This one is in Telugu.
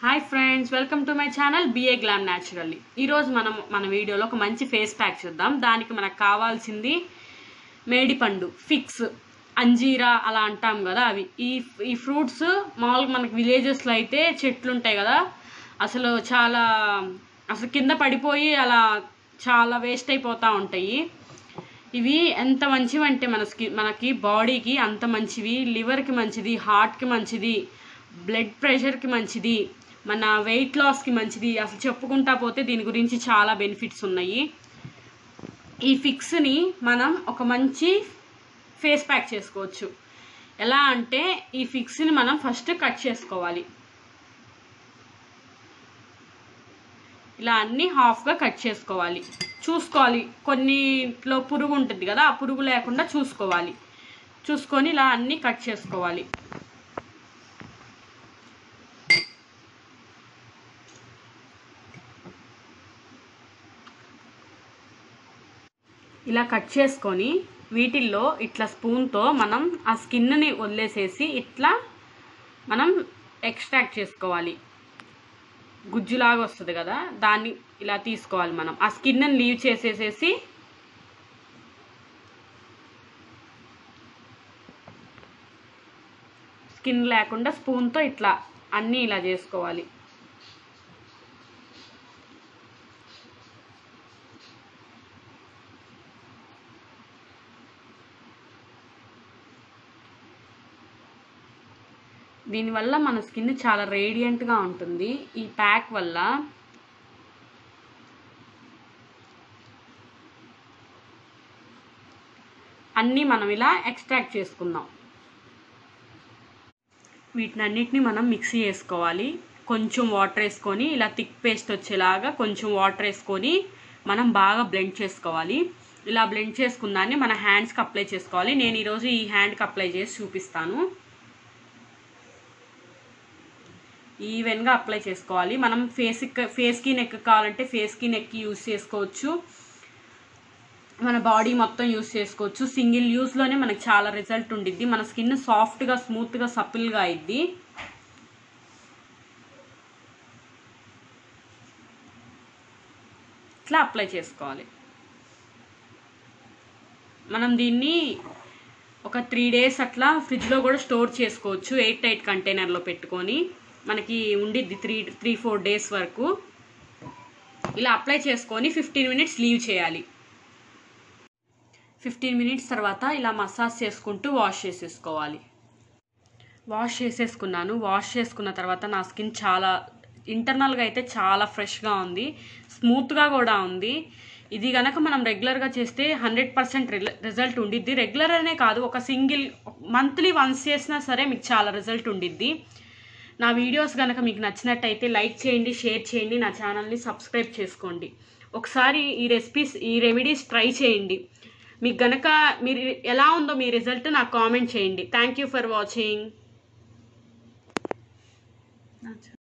hi friends welcome to my channel be a glam naturally ఈరోజు మనం మన వీడియోలో ఒక మంచి ఫేస్ ప్యాక్ చూద్దాం దానికి మనకు కావాల్సింది మేడిపండు ఫిక్స్ అంజీరా అలా అంటాం కదా అవి ఈ ఈ ఫ్రూట్స్ మామూలుగా మనకి విలేజెస్లో అయితే చెట్లు ఉంటాయి కదా అసలు చాలా అసలు కింద పడిపోయి అలా చాలా వేస్ట్ అయిపోతూ ఉంటాయి ఇవి ఎంత మంచివి అంటే మన స్కి మనకి బాడీకి అంత మంచివి లివర్కి మంచిది హార్ట్కి మంచిది బ్లడ్ ప్రెషర్కి మంచిది మన వెయిట్ లాస్కి మంచిది అసలు చెప్పుకుంటా పోతే దీని గురించి చాలా బెనిఫిట్స్ ఉన్నాయి ఈ ఫిక్స్ని మనం ఒక మంచి ఫేస్ ప్యాక్ చేసుకోవచ్చు ఎలా అంటే ఈ ఫిక్స్ని మనం ఫస్ట్ కట్ చేసుకోవాలి ఇలా అన్ని హాఫ్గా కట్ చేసుకోవాలి చూసుకోవాలి కొన్నిట్లో పురుగు ఉంటుంది కదా ఆ పురుగు లేకుండా చూసుకోవాలి చూసుకొని ఇలా అన్ని కట్ చేసుకోవాలి ఇలా కట్ చేసుకొని వీటిల్లో ఇట్లా స్పూన్తో మనం ఆ స్కిన్ని వదిలేసేసి ఇట్లా మనం ఎక్స్ట్రాక్ట్ చేసుకోవాలి గుజ్జులాగా వస్తుంది కదా దాన్ని ఇలా తీసుకోవాలి మనం ఆ స్కిన్ని లీవ్ చేసేసేసి స్కిన్ లేకుండా స్పూన్తో ఇట్లా అన్నీ ఇలా చేసుకోవాలి దీనివల్ల మన స్కిన్ చాలా రేడియంట్గా ఉంటుంది ఈ ప్యాక్ వల్ల అన్నీ మనం ఇలా ఎక్స్ట్రాక్ట్ చేసుకుందాం వీటినన్నిటిని మనం మిక్సీ చేసుకోవాలి కొంచెం వాటర్ వేసుకొని ఇలా థిక్ పేస్ట్ వచ్చేలాగా కొంచెం వాటర్ వేసుకొని మనం బాగా బ్లెండ్ చేసుకోవాలి ఇలా బ్లెండ్ చేసుకున్నాన్ని మన హ్యాండ్స్కి అప్లై చేసుకోవాలి నేను ఈరోజు ఈ హ్యాండ్కి అప్లై చేసి చూపిస్తాను ఈవెన్గా అప్లై చేసుకోవాలి మనం ఫేస్ ఫేస్కి నెక్ కావాలంటే ఫేస్కి నెక్ యూస్ చేసుకోవచ్చు మన బాడీ మొత్తం యూస్ చేసుకోవచ్చు సింగిల్ యూస్లోనే మనకి చాలా రిజల్ట్ ఉండిద్ది మన స్కిన్ సాఫ్ట్గా స్మూత్గా సపిల్గా అయింది ఇట్లా అప్లై చేసుకోవాలి మనం దీన్ని ఒక త్రీ డేస్ అట్లా ఫ్రిడ్జ్లో కూడా స్టోర్ చేసుకోవచ్చు ఎయిట్ ఎయిట్ కంటైనర్లో పెట్టుకొని మనకి ఉండిద్ది త్రీ త్రీ ఫోర్ డేస్ వరకు ఇలా అప్లై చేసుకొని ఫిఫ్టీన్ మినిట్స్ లీవ్ చేయాలి ఫిఫ్టీన్ మినిట్స్ తర్వాత ఇలా మసాజ్ చేసుకుంటూ వాష్ చేసేసుకోవాలి వాష్ చేసేసుకున్నాను వాష్ చేసుకున్న తర్వాత నా స్కిన్ చాలా ఇంటర్నల్గా అయితే చాలా ఫ్రెష్గా ఉంది స్మూత్గా కూడా ఉంది ఇది కనుక మనం రెగ్యులర్గా చేస్తే హండ్రెడ్ పర్సెంట్ రిజల్ట్ ఉండిద్ది రెగ్యులర్ అనే కాదు ఒక సింగిల్ మంత్లీ వన్స్ చేసినా సరే మీకు చాలా రిజల్ట్ ఉండిద్ది నా వీడియోస్ కనుక మీకు నచ్చినట్టయితే లైక్ చేయండి షేర్ చేయండి నా ఛానల్ని సబ్స్క్రైబ్ చేసుకోండి ఒకసారి ఈ రెసిపీస్ ఈ రెమెడీస్ ట్రై చేయండి మీకు గనక మీరు ఎలా ఉందో మీ రిజల్ట్ నాకు కామెంట్ చేయండి థ్యాంక్ యూ ఫర్ వాచింగ్